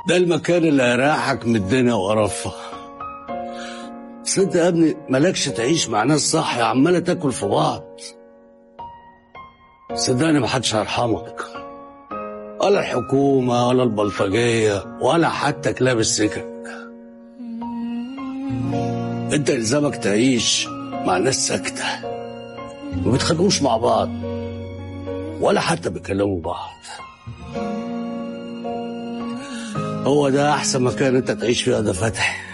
ده المكان اللي هيريحك من الدنيا وقرفها بس انت يا ابني مالكش تعيش مع ناس صح يا عمالة تاكل في بعض صدقني محدش هيرحمك ولا الحكومة ولا البلطجية ولا حتى كلاب السكك انت الزامك تعيش مع ناس ساكتة ما بيتخانقوش مع بعض ولا حتى بيكلموا بعض هو ده احسن مكان انت تعيش فيه يا ده فتحي